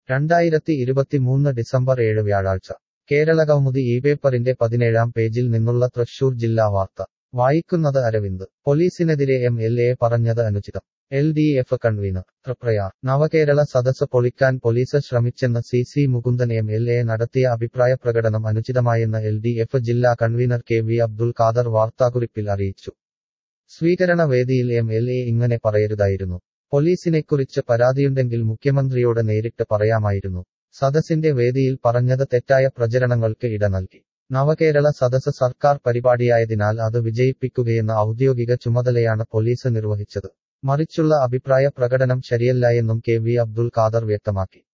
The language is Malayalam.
രണ്ടായിരത്തി ഇരുപത്തിമൂന്ന് ഡിസംബർ ഏഴ് വ്യാഴാഴ്ച കേരളകൗമുദി ഈ പേപ്പറിന്റെ പതിനേഴാം പേജിൽ നിന്നുള്ള തൃശൂർ ജില്ലാ വാർത്ത വായിക്കുന്നത് അരവിന്ദ് പോലീസിനെതിരെ എം എൽ എ പറഞ്ഞത് അനുചിതം L D F convener Triprayar Navakerala Sadas പൊളിക്കാൻ പോലീസ് ശ്രമിച്ചെന്ന് C C Mukundan M L A നടത്തിയ അഭിപ്രായ പ്രകടനം അനുചിതമായെന്ന് എൽ ഡി എഫ് ജില്ലാ convener K V Abdul Khader വാർത്താക്കുറിപ്പിൽ അറിയിച്ചു സ്വീകരണ വേദിയിൽ എം എൽ എ ഇങ്ങനെ പറയരുതായിരുന്നു പോലീസിനെക്കുറിച്ച് പരാതിയുണ്ടെങ്കിൽ മുഖ്യമന്ത്രിയോട് നേരിട്ട് പറയാമായിരുന്നു സദസ്സിന്റെ വേദിയിൽ പറഞ്ഞത് തെറ്റായ പ്രചരണങ്ങൾക്ക് ഇട നൽകി നവകേരള സദസ് സർക്കാർ പരിപാടിയായതിനാൽ അത് വിജയിപ്പിക്കുകയെന്ന ഔദ്യോഗിക ചുമതലയാണ് പോലീസ് നിർവഹിച്ചത് മറിച്ചുള്ള അഭിപ്രായ പ്രകടനം ശരിയല്ല എന്നും കെ വി അബ്ദുൽ ഖാദർ വ്യക്തമാക്കി